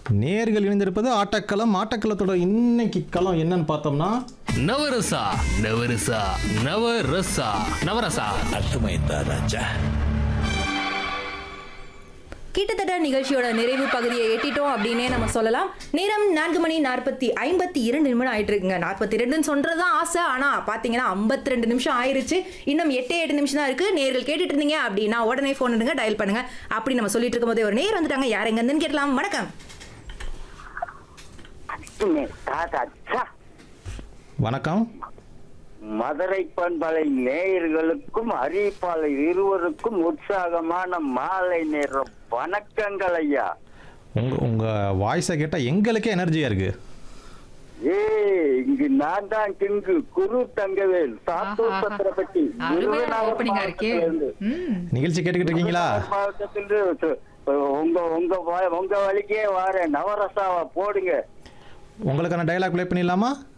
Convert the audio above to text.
நேர்கள் இணைந்திருப்பது ஆட்டக்களம் ஆட்டக்களத்தோட இன்னைக்கு களம் என்னன்னு பார்த்தோம்னா நவரசா நவரசா நவரசா நவரசா అర్థమైందా రాజా கிட்டத்தட்ட நிகழ்ச்சியோட நிறைவு பகுதியை எட்டிட்டோம் அப்படின்னே நம்ம சொல்லலாம் நேரம் நான்கு மணி நாற்பத்தி ஐம்பத்தி இரண்டு நிமிடம் ஆயிட்டு இருக்குங்க நாற்பத்தி ரெண்டுன்னு சொல்றது தான் ஆசை ஆனா பாத்தீங்கன்னா ஐம்பத்தி ரெண்டு நிமிஷம் ஆயிருச்சு இன்னும் எட்டே எட்டு நிமிஷம் தான் இருக்கு நேர்கள் கேட்டுட்டு இருந்தீங்க அப்படின்னா உடனே போன் எடுங்க டயல் பண்ணுங்க அப்படி நம்ம சொல்லிட்டு இருக்கும்போதே ஒரு நேர் வந்துட்டாங்க யார் எங்க இருந்துன்னு கேட்கலாம் வணக்கம் தாத்தா வணக்கம் மதுரை பண்பலை நேயர்களுக்கும் அறிவிப்பாளர் இருவருக்கும் உற்சாகமான மாலை நேரம் வணக்கங்கள் ஐயா உங்க உங்க வாய்ஸை கேட்டால் எங்களுக்கே எனர்ஜியா இருக்கு ஏ இங்கு நான் தான் கிங்கு குரு தங்கவேல் சாத்தூர் சத்திரப்பட்டி அருமையான ஓப்பனிங்கா இருக்கே ம் நிகழ்ச்சி கேட்டுக்கிட்டு இருக்கீங்களா மாவட்டத்தில் உங்க உங்க வ- உங்க வழிக்கே வார நவரசாவை போடுங்க உங்களுக்கான டயலாக் ப்ளே பண்ணிடலாமா